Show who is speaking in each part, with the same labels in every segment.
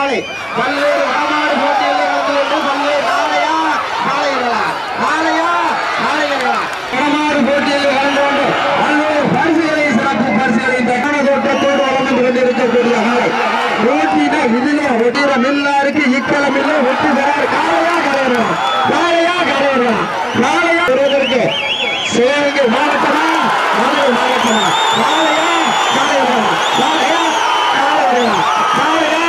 Speaker 1: காலை பல்வேறு வடமாடு போட்டிகளில் கலந்து கொண்டு பல்வேறு காளையா காளைகளா காளையா காளைகளா வடமாடு போட்டிகளில் கலந்து கொண்டு பல்வேறு பரிசுகளை சிறப்பு பரிசுகளை தக்கான தோட்டத்தோடு வளர்ந்து கொண்டிருக்கக்கூடிய காலை போட்டினா இதுல ஒட்டிரம் எல்லாருக்கு இக்கலம் இல்லை ஒட்டி வராது காளையா கரையறா காளையா கரையறா காளையா வருவதற்கு சிவகங்கை மாவட்டமா மதுரை மாவட்டமா காளையா காளையா காளையா காளையா காளையா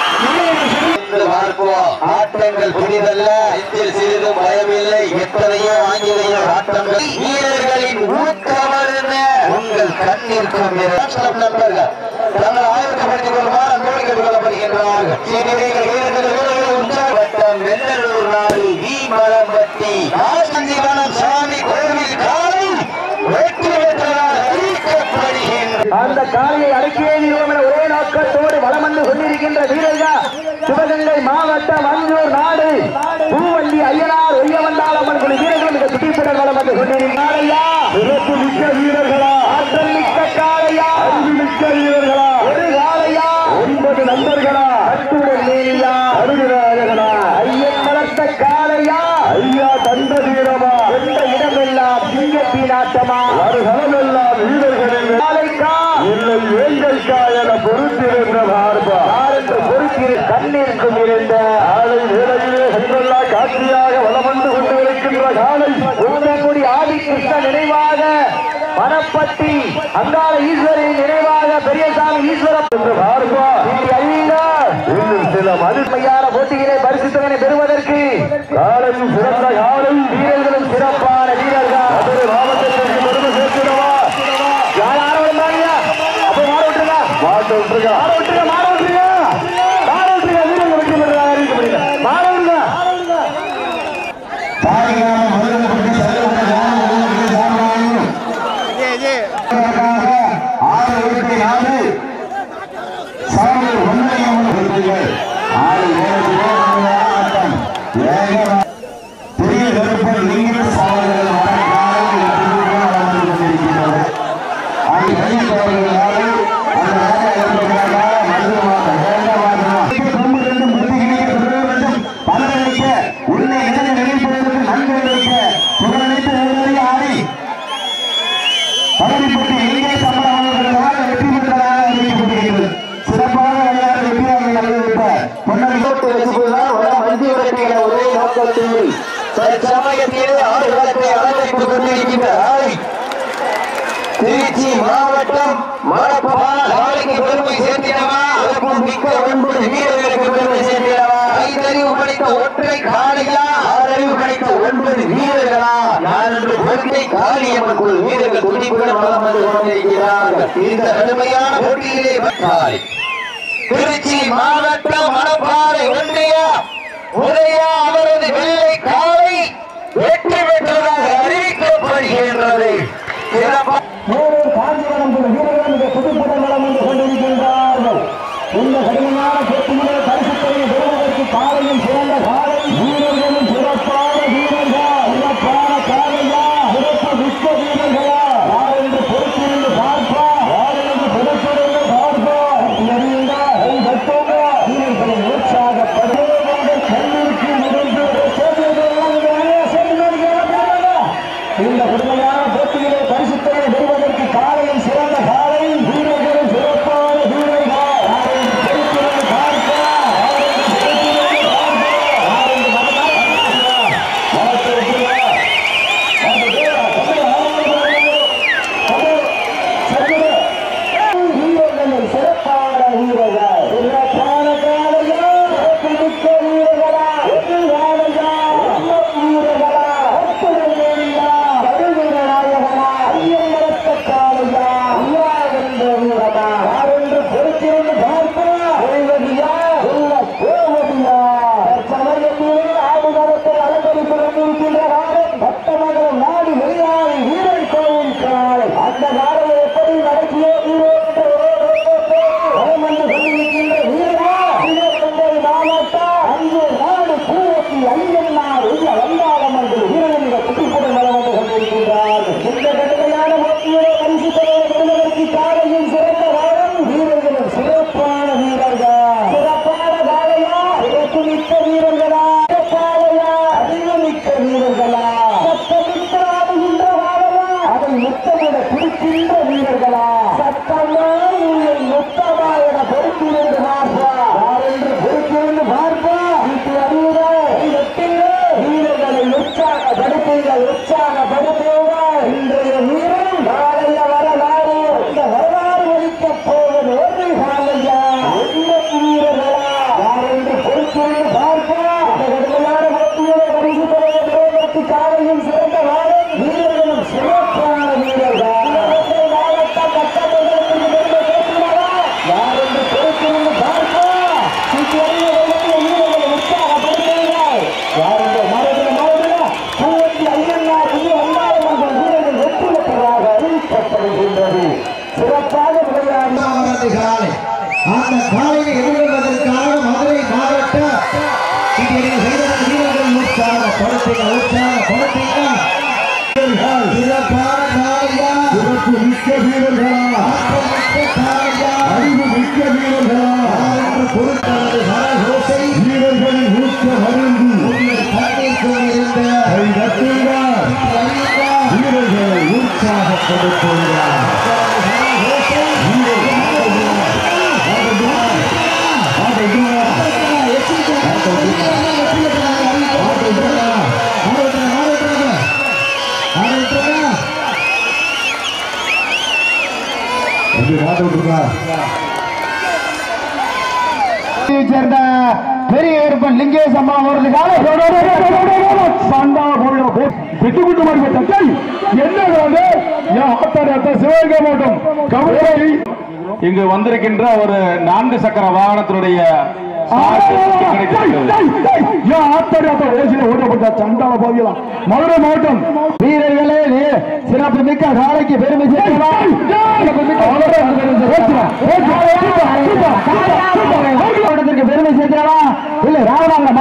Speaker 2: என்று பார்ப்போம் ஆட்டங்கள் புதிதல்ல இதில் சிறிதும் பயமில்லை எத்தனையோ ஆங்கிலேய ஆட்டங்கள் வீரர்களின் ஊக்கமருந்த உங்கள் கண்ணிற்கும் ராஷ்டிரம் நண்பர்கள் தங்கள் ஆயுதப்படுத்திக் கொள்ளுமாறு அன்போடு கேட்டுக்கொள்ளப்படுகின்றார்கள் சீனியர்கள் வீரர்கள் வீரர்கள் உற்சாகப்பட்டம் வெள்ளலூர் நாடு வி மலம்பட்டி ஆசந்திவனம் சாமி கோவில் காலை வெற்றி பெற்றதாக அறிவிக்கப்படுகின்ற
Speaker 3: அந்த காலையை அடக்கியே தீர்வோம் என ஒரே நோக்கத்தோடு வலம் வந்து கொண்டிருக்கின்ற வீரர்கள் சிவகங்கை மாவட்டம் அஞ்சூர் நாடு பூவல்லி ஐயனார் ஒய்யவந்தாளம்மன் குழு வீரர்கள் மிக துடிப்புடன் வலம் வந்து கொண்டிருக்கிறாரையா சிறப்பு மிக்க வீரர்களா ஆற்றல் மிக்க காளையா அறிவு மிக்க வீரர்களா ஒரு காளையா ஒன்பது நண்பர்களா கட்டுடல் நீலியா அருகிராஜகளா ஐயன் வளர்த்த காளையா ஐயா தந்த வீரமா எந்த இடமெல்லாம் சிங்கத்தின் ஆட்டமா வருகளமெல்லாம் வீரர்களின் காளைக்கா இல்லை வேங்கல்கா என பொறுத்திருந்த பார்ப்பா யாரென்று பொறுத்திரு கண்ணிற்கும் இருந்த ஆளை வேலையிலே சென்றல்லா காட்சியாக வலம் வந்து கொண்டு இருக்கின்ற காலை உத்தங்குடி ஆதிகிருஷ்ண நினைவாக மணப்பட்டி அங்காள ஈஸ்வரின் நினைவாக பெரியசாமி ஈஸ்வரம் என்று பார்ப்பா இன்னும் சில மதுமையான போட்டிகளை பரிசுத்தவனை பெறுவதற்கு காலையும் சிறந்த காலை வீரர்களும் சிறப்பான வீரர்கள் மதுரை மாவட்டத்திற்கு பெருமை சேர்க்கிறவா யார் ஆட விடுறாங்க அப்ப மாட விட்டுருங்க மாட்ட விட்டுருங்க மாட விட்டுருங்க மாட விட்டுருங்க மாட விட்டுருங்க வீரர்கள் வெற்றி பெறுறாங்க அறிவிக்க முடியல மாட விடுங்க
Speaker 2: தாய்கான மதுரைப்பட்டி செல்லப்பட்ட கிராமங்களுக்கு சார்பாகவும் இதற்காக ஆறு இருபத்தி நாலு சாமி ஒன்றையும் கொடுத்தீர்கள் ஆறு ஏழு பேர் ஆட்டம் ஏக பெரிய கருப்பர் நீங்கள் சாவல்கள் வடக்காக வளர்ந்து கொண்டிருக்கின்றது அது கைத்தவர்களால் அந்த வேலை இருப்பதற்காக மருந்து மாற்றம் வேண்ட மாற்றம் கொம்பு ரெண்டும் பிரதிகிரிக்க பெற வேண்டும் பலனளிக்க உன்னை நினைந்து நினைப்பதற்கு நன்கு வைக்க புகழளித்து நிறுவனி ஆடி பதவிப்பட்டு எங்கே சம்பளமாக வெற்றி பெற்றதாக அறிவிக்கப்படுகிறது சிறப்பாக விளையாட வெற்றியாக அறிவித்த பொன்னடி போட்டு வச்சுக்கொள்ளார் வர மந்திய வெற்றிகளை ஒரே நோக்கத்தில் தற்சமயத்திலே ஆடுகளத்தை அலங்கரித்துக் கொண்டிருக்கின்ற ஆய் திருச்சி மாவட்டம் மணப்பான நாளைக்கு பெருமை சேர்த்திடவா அதற்கும் மிக்க ஒன்பது வீரர்களுக்கு பெருமை சேர்த்திடவா ஐந்தறிவு படித்த ஒற்றை காளையா ஆறறிவு படித்த ஒன்பது வீரர்களா நான் என்று பொருளை காளியம்மன் வீரர்கள் துடிப்புடன் வளம் வந்து கொண்டிருக்கிறார்கள் இந்த கடுமையான போட்டியிலே காளை திருச்சி மாவட்டம் மணப்பாறை ஒன்றியா உதயா அவரது வெள்ளை காலை வெற்றி பெற்றதாக அறிவிக்கப்படுகின்றது சிறப்பாக
Speaker 3: மேலும் காஞ்சிபுரம் குழு வீரர்கள் மிக புதுப்புடன் வளம் வந்து கொண்டிருக்கின்றார்கள் இந்த கடுமையான போட்டியிலே பரிசுத்தொகையை பெறுவதற்கு காலையும் சிறந்த காலை வீரர்களும் சிறப்பான வீரர்கள் சிறப்பான காலையா சிறப்பு மிக்க வீரர்களா யார் என்று பொறுத்திருந்து பார்ப்பா யார் என்று பொறுத்திருந்து பார்ப்பா எறியுங்க கை தட்டுங்க வீரர்களை உற்சாகப்படுத்துங்கள் கண்ணிற்கு முடிந்து
Speaker 2: சீட்டியடிகள் செய்தவர் வீரர்கள் உற்சாகப்படுத்துங்க உற்சாகப்படுத்துங்க வீரர்கள் சிறப்பான காலையா சிறப்பு மிக்க வீரர்களா மிக்க காலையா அறிவு மிக்க வீரர்களா என்று பொருட்களது சரகோசை வீரர்களின் ஊக்க மருந்து உங்கள் கண்ணில் கொண்டிருந்த வீரர்களை உற்சாகப்படுத்துகிறார் சேர்ந்த பெரிய ஏற்பன் லிங்கேஷ் அம்மா அவர்களுக்காக விட்டு விட்டு மாதிரி என்ன வந்து என் ஆத்தாடி அத்தா சிவகங்கை மாவட்டம் கவலை
Speaker 4: இங்கு வந்திருக்கின்ற ஒரு நான்கு சக்கர வாகனத்தினுடைய சாரதி கிடைத்திருக்கிறது.
Speaker 2: மதுரை மாவட்டம் வீரர்களே நீ- சிறப்பு மிக்க காலைக்கு பெருமை சேர்க்கலாம் சிறப்பு மிக்க மாவட்டத்திற்கு பெருமை சேர்க்கலாம் இல்ல ராமநாதபுரம்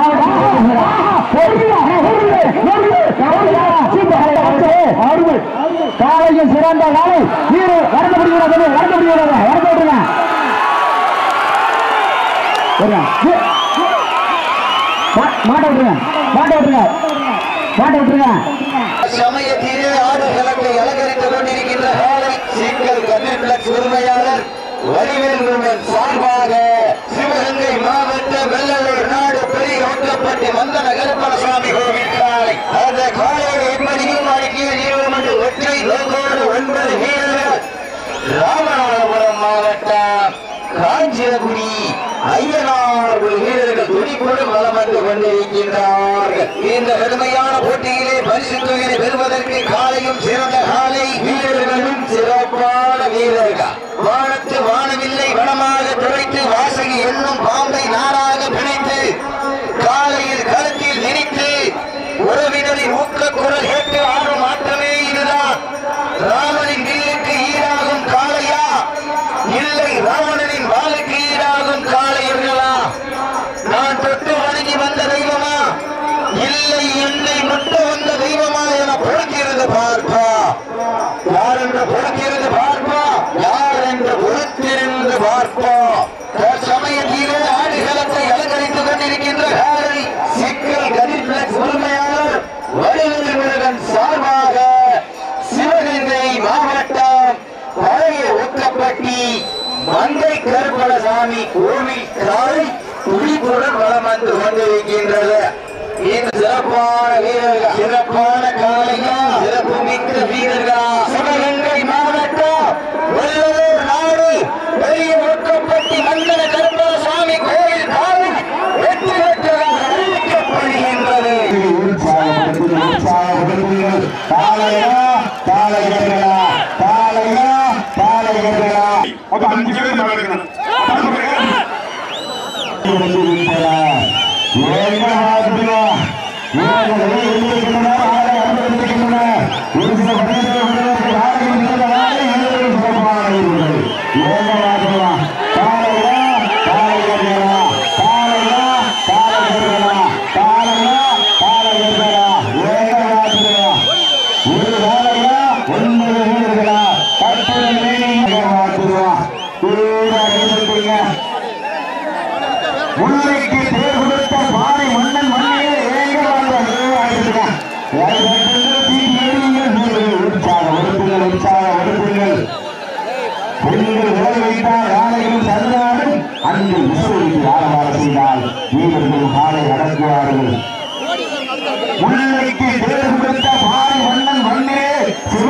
Speaker 2: மாவட்டம் காலையும் சிறந்த காலை வீடு வரந்து முடியாது வரந்து முடியாது வரந்து விட்டுருங்க மா- மாட்ட விட்டுருங்க மாட்ட விட்டுருங்க மாட்ட விட்டுருங்க
Speaker 3: சமயத்திலே ஆடுகளத்தை அலங்கரித்துக் கொண்டிருக்கின்ற காலை சிங்கல் கதிர்பிளக்ஸ் உரிமையாளர் வடிவேல் முருகன் சார்பாக சிவகங்கை மாவட்ட வெள்ளலூர் நாடு பெரிய ஒட்டப்பட்டி மந்தன கருப்பணசாமி கோவில் காலை அந்த காலையை எப்படியும் அடக்கிய நீதிமன்ற ஒற்றை நோக்கோடு ஒன்பது வீரர்கள் ராமநாதபுரம் மாவட்டம் காஞ்சிரகுடி ஐயனார் வீரர்கள் துணிப்போடு வலம் வந்து கொண்டிருக்கின்றார்கள் இந்த கடுமையான போட்டியிலே பரிசு தொகையை பெறுவதற்கு காலையும் சிறந்த காலை வீரர்களும் சிறப்பான வீரர்கள் வானத்து வானவில்லை வனமாக துளைத்து வாசகி என்னும் பாம்பை நாராக பிணைத்து காலையில் களத்தில் நினைத்து உறவினரின் ஊக்க குரல் கேட்டு ஆடும் ஆட்டமே இதுதான் ராமனின் வில்லுக்கு ஈடாகும் காளையா இல்லை ராவணனின் வாளுக்கு ஈடாகும் காளையர்களா நான் தொட்டு வணங்கி வந்த தெய்வமா இல்லை என்னை முட்ட வந்த தெய்வமா என பொறுத்திருந்து பார்ப்பா யார் என்று பொறுத்திருந்து பார்ப்பா யார் என்று பொறுத்திருந்து பார்ப்பா தற்சமயத்திலே ஆடுகளத்தை அலங்கரித்துக் கொண்டிருக்கின்ற காலை சிக்கல் கதிர்பிளக்ஸ் உரிமையாளர் வடிவேல் முருகன் சார்பாக சிவகங்கை மாவட்டம் பழைய ஒக்கப்பட்டி மந்தை கருப்பணசாமி கோவில் காலை துடிப்புடன் வளம் வந்து கொண்டிருக்கின்றது இந்த சிறப்பான வீரர்கள் சிறப்பான காலையா சிறப்பு மிக்க வீரர்களா சிவகங்கை மாவட்டம் வெள்ளலூர் நாடு பெரிய ஒக்கப்பட்டி மந்தன கருப்பணசாமி கோவில் காலை வெற்றி பெற்றதாக அறிவிக்கப்படுகின்றது
Speaker 2: காலையா காலைகளா காலையா காலைகளா
Speaker 4: மொத்தம் அஞ்சு பேர் மேல இருக்கணும்.
Speaker 2: ஒரு வேலையா ஒன்பது வீரர்களா கட்டுரை மாற்றுவான் முல்லைக்கு பேர் கொடுத்த பாறை மன்னன் மண்ணையே ஏங்க வாழ்ந்த உற்சாக ஒடுப்புங்கள் உற்சாக ஒடுப்புங்கள் பெண்கள் விலை வைத்தால் யாரையும் தந்தாலும் அன்று விசுவலிக்கு ஆரவார செய்தால் வீரர்கள் காலை அடக்குவார்கள் முல்லைக்கு பேர் கொடுத்த பாறை மன்னன் மண்ணே சிவ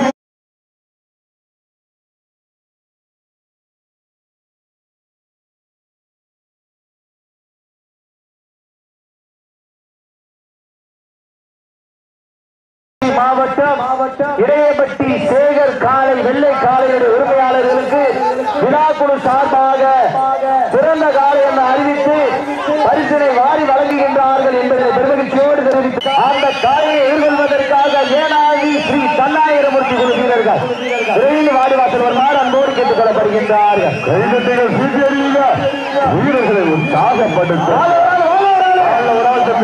Speaker 3: மாவட்டம் இடையப்பட்டி சேகர் காலை வெள்ளை காலையுடைய உரிமையாளர்களுக்கு விழாக்குழு சார்பாக சிறந்த காலை என அறிவித்து பரிசினை வாரி வழங்குகின்றார்கள் என்பதை பெருமகிழ்ச்சியோடு தெரிவித்து அந்த காலையை எதிர்கொள்வதற்காக ஏனாதி ஸ்ரீ தன்னாயிரமூர்த்தி குழு வீரர்கள் விரைவில் வாடிவாசல் வருமாறு அன்போடு கேட்டுக் கொள்ளப்படுகின்றார்கள் கைதட்டிகள் சீக்கிரம் வீரர்களை உற்சாகப்படுத்த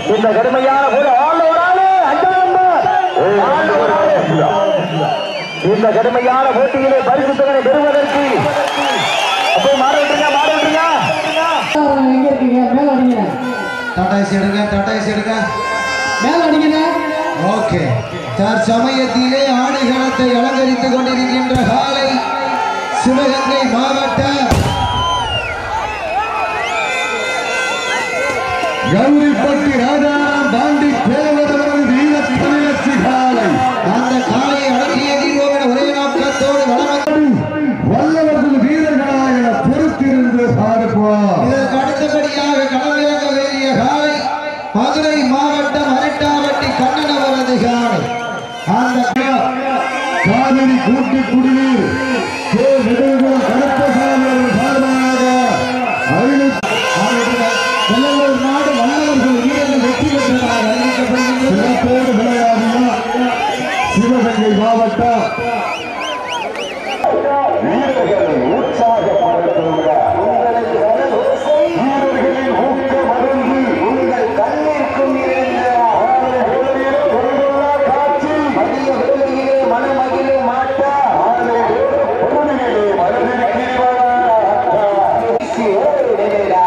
Speaker 3: இந்த கடுமையான போது ஆள் ஒரு ஆளு அஞ்சாம் நம்பர் ஆள் ஒரு ஆளு இந்த கடுமையான போட்டியிலே பரிசு தொகை பெறுவதற்கு அப்போ மாற விட்டுருங்க மாற விட்டுருங்க
Speaker 5: எங்க இருக்கீங்க மேல அடிங்க
Speaker 2: டாடாஸ் எடுங்க டாடாஸ் எடுங்க
Speaker 5: மேல அடிங்க
Speaker 2: ஓகே தற்சமயத்திலே ஆடுகளத்தை அலங்கரித்துக் கொண்டிருக்கின்ற காலை சிவகங்கை மாவட்டம் கௌரிப்பட்டி ராஜாராம் பாண்டி தேவரவரது வீர தமிழச்சி காலை அந்த காலையை அடக்கிய தீர்வோம் ஒரே நோக்கத்தோடு வளம் வல்லவர்கள் வீரர்களாக பொறுத்திருந்து பார்ப்போம் இதற்கு அடுத்தபடியாக களமிறங்க வேண்டிய காலை மதுரை மாவட்டம் அரட்டாவட்டி கண்ணன் அவரது காலை அந்த காவிரி கூட்டு குடிநீர் கே நெடுங்குளம் கருப்பசாமி அவர்கள் சார்பாக ஐநூத்தி வெள்ளலூர் நாடு வல்லவர்கள் வீரர்கள் வெற்றி பெற்றதாக அறிவிக்கப்படுகின்றது சிறப்போடு விளையாடிய சிவகங்கை மாவட்டம் வீரர்களை உற்சாகப்படுத்துங்க வீரர்களின் ஊக்கமருந்து உங்கள் கண்ணிற்கும் இருந்த காட்சி மதிய வேளையிலே மனமகிழ மாட்டா பொருளிலே மனதில் கடைசி ஒரு நிலையா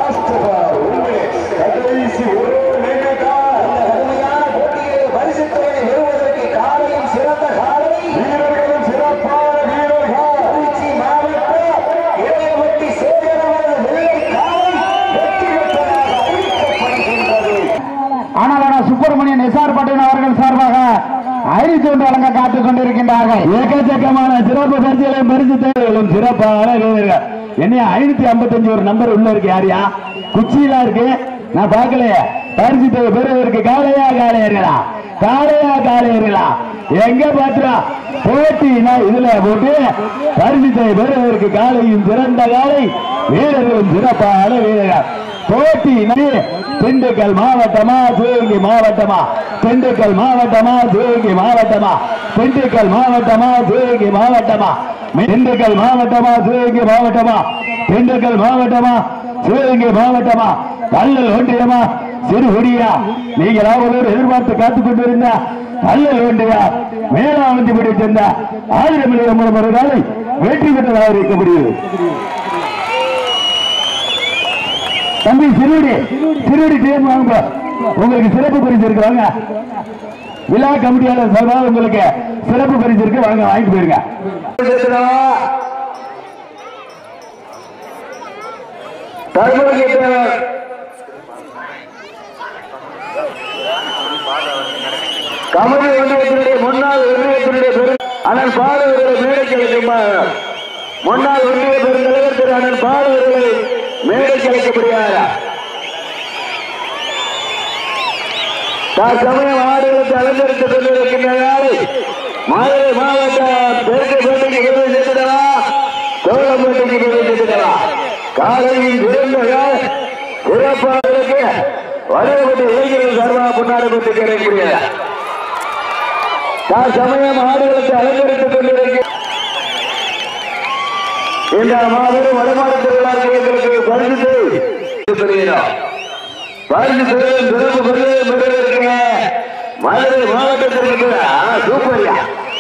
Speaker 2: கடைசி ஒரு நிலையா கடுமையான போட்டியிலே பரிசு தொகையை பெறுவதற்கு காலையும் சிறந்த காலை வீரர்களும் சிறப்பான வீரர்கள் திருச்சி மாவட்டம் இளையவட்டி சேகரவரது வெள்ளை காலை வெற்றி பெற்றதாக அறிவிக்கப்படுகின்றது
Speaker 3: ஆனால் ஆனால் சுப்பிரமணியன் எஸ்ஆர் பட்டேல் அவர்கள் சார்பாக ஐந்து ஒன்று வழங்க காத்துக் கொண்டிருக்கின்றார்கள் ஏக்கச்சக்கமான சிறப்பு பரிசுகளையும் பரிசு தேவைகளும் சிறப்பான வீரர்கள் என்ன ஐநூத்தி ஐம்பத்தஞ்சு ஒரு நம்பர் உள்ள இருக்கு யாரியா குச்சியில இருக்கு நான் பார்க்கலையே பரிசு தேவை பெறுவதற்கு காலையா காலையர்களா காலையா காலையர்களா எங்க பாத்துறா போட்டினா இதுல போட்டு பரிசு தேவை பெறுவதற்கு காலையும் சிறந்த காலை வீரர்களும் சிறப்பான வீரர்கள் போட்டி திண்டுக்கல் மாவட்டமா சிவகங்கை மாவட்டமா திண்டுக்கல் மாவட்டமா சிவகங்கை மாவட்டமா திண்டுக்கல் மாவட்டமா சிவகங்கை மாவட்டமா திண்டுக்கல் மாவட்டமா சிவகங்கை மாவட்டமா திண்டுக்கல் மாவட்டமா சிவகங்கை மாவட்டமா கல்லல் ஒன்றியமா சிறுகுடியா நீங்கள் அவர்களோடு எதிர்பார்த்து காத்துக் கொண்டிருந்த கல்லல் ஒன்றியா மேலாவந்தி படி சேர்ந்த ஆயிரம் மில்லியன் மூலம் ஒரு நாளை வெற்றி பெற்றதாக இருக்க முடியும் தம்பி சிறுடி சிறுடி டீம் வாங்க உங்களுக்கு சிறப்பு பரிசு இருக்கு வாங்க விழா கமிட்டியாளர் சார்பாக உங்களுக்கு சிறப்பு பரிசு இருக்கு வாங்க வாங்கிட்டு போயிருங்க கமதி ஒன்றியத்தினுடைய முன்னாள் ஒன்றியத்தினுடைய பெரு அண்ணன் பாடுவர்களை மேடைக்கு அழைக்குமாறு முன்னாள் ஒன்றிய பெருந்தலைவர் திரு அண்ணன் பாடுவர்களை மேடைக்கு அழைக்கப்படுகிறாரா தற்சமயம் ஆடுகளுக்கு அலங்கரித்து கொண்டிருக்கின்ற நாளை மதுரை மாவட்டம் தெற்கு பேட்டைக்கு கொண்டு சேர்த்துடவா சோழம்பேட்டைக்கு கொண்டு சேர்த்துடவா காலையில் சிறந்த சிறப்பாளர்களுக்கு வடகுபட்டி இளைஞர்கள் சார்பாக கொண்டாட கொண்டு கிடைக்கக்கூடிய தற்சமயம் ஆடுகளுக்கு அலங்கரித்துக் கொண்டிருக்கிற இந்த மாபெரும் வடமாடு திருவிழாக்கு எங்களுக்கு பரிசு பெறுகிறோம் பரிசு பெறும் சிறப்பு பெறுவது பெறுவதற்குங்க மதுரை மாவட்டத்திற்கு சூப்பர்யா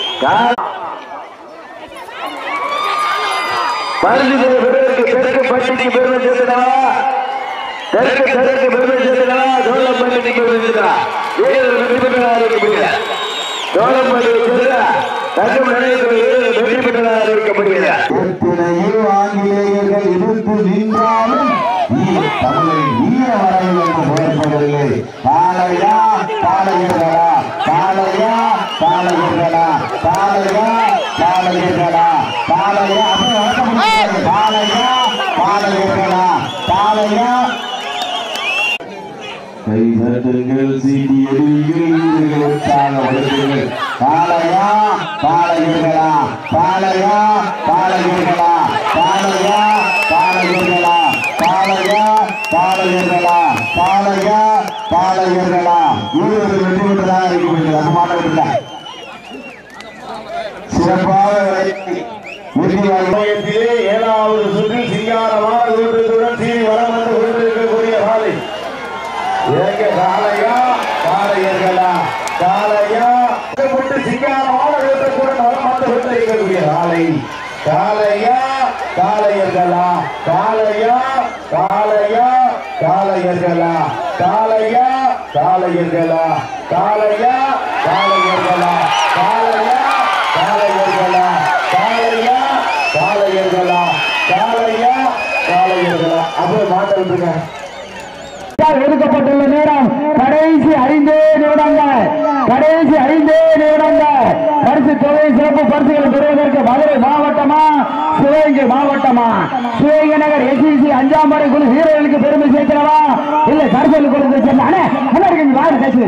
Speaker 3: பரிசு பெறுவதற்கு தெற்கு பட்டிக்கு பெருமை சேர்த்துடவா தெற்கு தெற்கு பெருமை சேர்த்துடவா சோழப்பட்டிக்கு பெருமை சேர்த்துடா வீரர்கள் வெற்றி பெற்றதாக இருக்கப்படுகிற சோழப்பட்டி சேர்ந்த தங்கம் நிலையத்தில் வீரர்கள் வெற்றி பெற்றதாக இருக்கப்படுகிறார்
Speaker 2: எத்தனையோ ஆங்கிலேயர்கள் எதிர்த்து நின்றாலும் ஈ- தமிழை ஈர வரையில் என்று பெயர்ப்பதில்லை காலையா காலையர்களா காலையா காலையர்களா காலையா காலையர்களா காலையா அப்படியே வழக்கம் முடியாது. காலையா காலையர்களா காலையா கை தட்டுங்கள் சீடி எடியுங்கள் உற்சாகப்படுத்துங்கள் காளையா காளையர்களா காளையா காளையர்களா காளையா காளையர்களா காளையா காளையர்களா காளையா காளையர்களா இருபது வெற்றி பெற்றதாக இருக்கிறது அது மாட்டவில்லை சிறப்பாக
Speaker 4: சமயத்திலே ஏழாவது சுற்றில் சிங்காரமான தோற்றத்துடன் சீறி வரம் வந்து கொண்டிருக்கக்கூடிய காலை
Speaker 2: சிங்க காளையா காளையர்களா காளையா முட்டு சிங்காரமான கூட நலமாட்டு கொண்டிருக்கக்கூடிய காளை காளையா காளையர்களா காளையா காளையா காளையர்களா காளையா காளையர்களா காளையா காளையர்களா காளையா காளையர்களா காளையா காளையர்களா காளையா காளையர்களா அப்புறம் மாட்ட விட்டுருங்க
Speaker 3: ஒதுக்கப்பட்டுள்ள நேரம் கடைசி ஐந்தே நிமிடங்கள் கடைசி ஐந்தே நிமிடங்கள் பரிசு தொகை சிறப்பு பரிசுகளை பெறுவதற்கு மதுரை மாவட்டமா சிவகங்கை மாவட்டமா சிவகங்கை நகர் எஸ்இசி அஞ்சாம் படை குழு வீரர்களுக்கு பெருமை சேர்க்கிறவா இல்ல கருசல் குழுக்கு சேர்ந்த அண்ணே நல்லா இருக்கு வாரி பேசு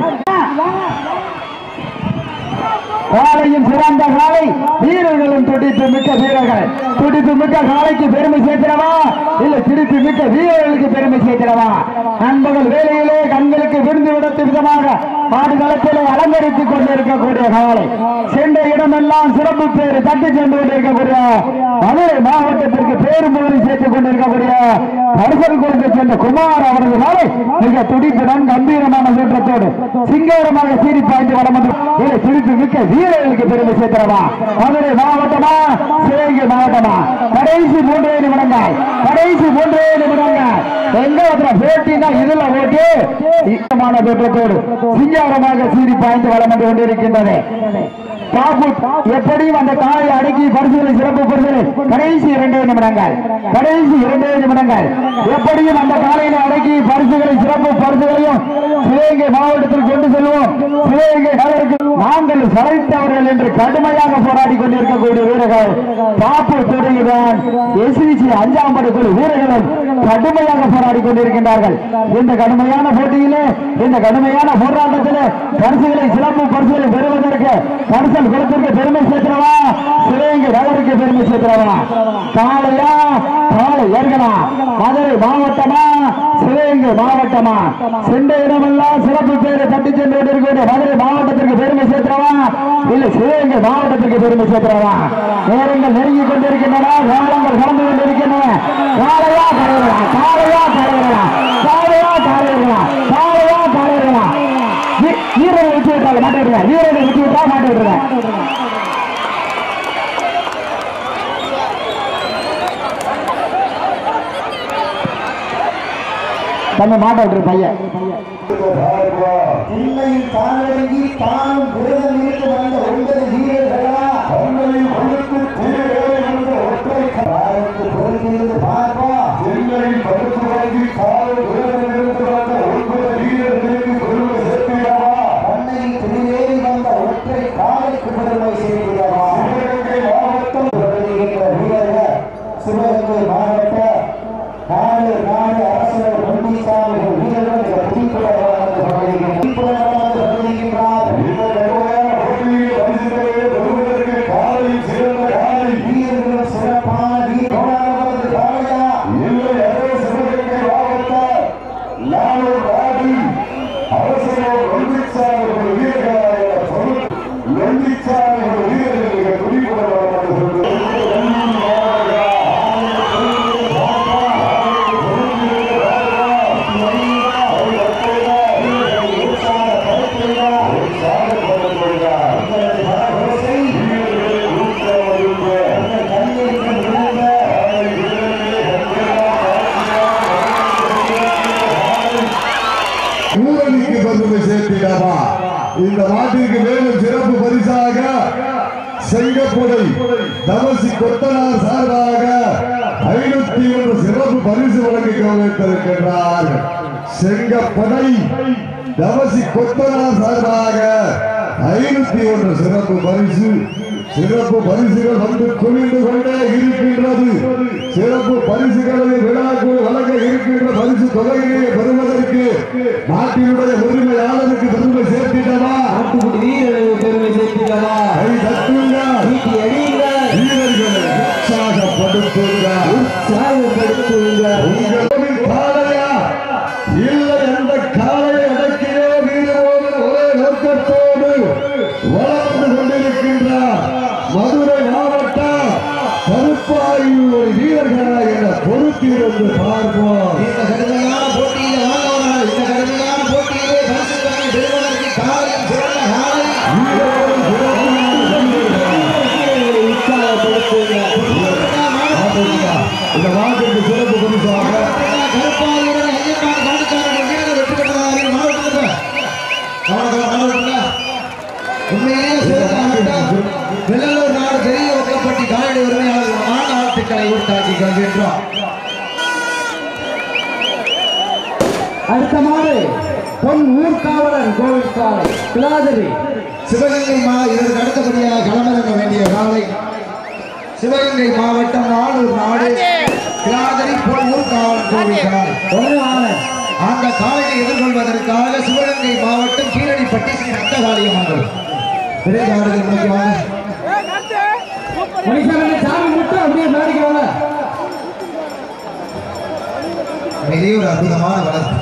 Speaker 3: காலையும் சிறந்த காலை வீரர்களும் துடிப்பு மிக்க வீரர்கள் துடிப்பு மிக்க காலைக்கு பெருமை சேர்க்கிறவா இல்ல துடிப்பு மிக்க வீரர்களுக்கு பெருமை சேர்க்கிறவா நண்பர்கள் வேலையிலே கண்களுக்கு விருந்து விடத்து விதமாக ஆடுகளத்திலே அலங்கரித்துக் கொண்டிருக்கக்கூடிய காலை சென்ற இடமெல்லாம் சிறப்பு பேர் தட்டி சென்று கொண்டிருக்கக்கூடிய மதுரை மாவட்டத்திற்கு பேரும் புகழ் சேர்த்துக் கொண்டிருக்கக்கூடிய பரிசல் கொடுத்து சென்ற குமார் அவரது காலை மிக துடிப்புடன் கம்பீரமான சூற்றத்தோடு சிங்காரமாக சீறி பாய்ந்து வளம் வந்து இல்லை துடிப்பு மிக்க வீரர்களுக்கு பெருமை சேர்க்கிறவா மதுரை மாவட்டமா சிவகங்கை மாவட்டமா கடைசி மூன்றே நிமிடங்கள் கடைசி மூன்றே நிமிடங்கள் எங்க ஒருத்தர போட்டினா இதுல ஓட்டு ஈரமான தோற்றத்தோடு சிங்காரமாக சீறி பாய்ந்து வளம் வந்து கொண்டிருக்கின்றது பாபுட் எப்படியும் அந்த காலை அடக்கி பரிசுகளை சிறப்பு பரிசுகளை கடைசி இரண்டே நிமிடங்கள் கடைசி இரண்டே நிமிடங்கள் எப்படியும் அந்த காலையில அடக்கி பரிசுகளை சிறப்பு பரிசுகளையும் சிவகங்கை மாவட்டத்தில் கொண்டு செல்வோம் சிவகங்கை நகருக்கு நாங்கள் சளைத்தவர்கள் என்று கடுமையாக போராடி கொண்டிருக்கக்கூடிய வீரர்கள் பாப்பு துறையுடன் எஸ்இசி அஞ்சாம் படை குழு வீரர்களும் கடுமையாக போராடி கொண்டிருக்கின்றார்கள் இந்த கடுமையான போட்டியிலே இந்த கடுமையான போராட்டத்திலே பரிசுகளை சிறப்பு பரிசுகளை பெறுவதற்கு பரிசல் குளத்திற்கு பெருமை சேர்க்கிறவா சிவகங்கை நகருக்கு பெருமை சேர்க்கிறவா காளையா காளை ஏற்கனா மதுரை மாவட்டமா சிவகங்கை மாவட்டமா சென்ற இடமெல்லாம் சிறப்பு பேரை தட்டி சென்று கொண்டிருக்கிற மதுரை மாவட்டத்திற்கு பெருமை சேர்க்கிறவா இல்ல சிவகங்கை மாவட்டத்திற்கு பெருமை சேர்க்கிறவா நேரங்கள் நெருங்கி கொண்டிருக்கின்றன காலங்கள் கடந்து கொண்டிருக்கின்றன காளையா கரையர்களா காளையா கரையர்களா காளையா கரையர்களா காளையா கரையர்களா வீரரை விட்டு விட்டாங்க மாட்டி விட்டுருங்க வீரரை விட்டு விட்டா மாட்டி விட்டுருங்க தன்னை மாட்ட விட்டுரு பையன்
Speaker 2: திண்ணையில் தானடங்கி தானும் விரதம் இருந்து வந்த ஒன்பது வீரர்களா தங்களை ஒழுக்கு தேவையோடு வந்த ஒற்றை காலத்து பிறந்திருந்து பார்ப்பா திண்ணையில் படுத்து வாங்கி காலம் விரதம் இருந்து வந்த ஒன்பது வீரர்களுக்கு பெருமை சேர்த்திடவா அன்னையில் திருவேறி வந்த ஒற்றை காலைக்கு பெருமை சேர்த்திடவா சிவகங்கை மாவட்டம் வருகின்ற வீரர்கள் சிவகங்கை மாவட்ட நாடு நாடு அரசர் பழனிசாமி வீரர்கள் மிக துடிப்புடன் வளர்ந்து கொண்டிருக்கின்றனர். துடிப்புடன் வளர்ந்து கொண்டிருக்கின்றார். இந்த கடுமையான போட்டியில் பரிசுகளை பெறுவதற்கு காலையில் சிறந்த காலை வீரர்கள் சிறப்பான வீர கோடானவரது காளையா இல்லை அதே சிவகங்கை மாவட்ட நாளூர் ராடி அரசர் வெள்ளிச்சாமி ஒரு வீரர்களாக சொல்லு வெள்ளிச்சாமி ஒரு வீரர்கள் மிக துடிப்புடன் வளர்ந்து கொண்டிருக்கிறார்.
Speaker 6: ஊரணிக்கு பெருமை சேர்த்திடவா இந்த நாட்டிற்கு மேலும் சிறப்பு பரிசாக செங்கப்புடை தவசி கொத்தனார் சார்பாக ஐநூத்தி ஒன்று சிறப்பு பரிசு வழங்கி கௌரவித்திருக்கின்றார் செங்கப்படை தவசி கொத்தனார் சார்பாக ஐநூத்தி ஒன்று சிறப்பு பரிசு சிறப்பு பரிசுகள் வந்து குவிந்து கொண்டே இருக்கின்றது சிறப்பு பரிசுகளை விழாக்குள் வழங்க இருக்கின்ற பரிசு தொகையினை பெறுவதற்கு நாட்டினுடைய உரிமையாளருக்கு பெருமை சேர்த்திடவா
Speaker 1: வீரர்களுக்கு பெருமை சேர்த்திடவா
Speaker 6: கை தட்டுங்க
Speaker 1: வீட்டி அடியுங்க
Speaker 6: வீரர்களை உற்சாகப்படுத்துங்க
Speaker 1: உற்சாகப்படுத்துங்க
Speaker 6: உங்களின் காளையா இல்லை அந்த காளையை அடக்கியோ வீரரோடு ஒரே நோக்கத்தோடு வளர்ந்து கொண்டிருக்கின்றார் மதுரை மாவட்டம் கருப்பாயூர் வீரர்களாக பொறுத்திருந்து பார்ப்போம்
Speaker 1: இந்த கடுமையான போட்டியில் வாழ்ந்தவர்கள் இந்த கடுமையான போட்டியில்
Speaker 2: கொள்கின்றோம்
Speaker 5: அடுத்த மாடு பொன் ஊர்காவலன் கோவில் காலை பிளாதரி
Speaker 2: சிவகங்கை மா இதற்கு அடுத்தபடியாக களமிறங்க வேண்டிய காலை சிவகங்கை மாவட்டம் நானூர் நாடு கிராதரி பொன்னூர் காவல் கோவில் காலை
Speaker 5: ஒரே ஆளு
Speaker 2: அந்த காலையை எதிர்கொள்வதற்காக சிவகங்கை மாவட்டம் கீழடிப்பட்டி ஸ்ரீ ரத்தகாளியம்மன் விரைவாடுகள் நோக்கி வாங்க
Speaker 5: மணிசாமி சாமி மட்டும் அப்படியே மேடிக்கு வாங்க
Speaker 2: இதே ஒரு அற்புதமான வளர்ப்பு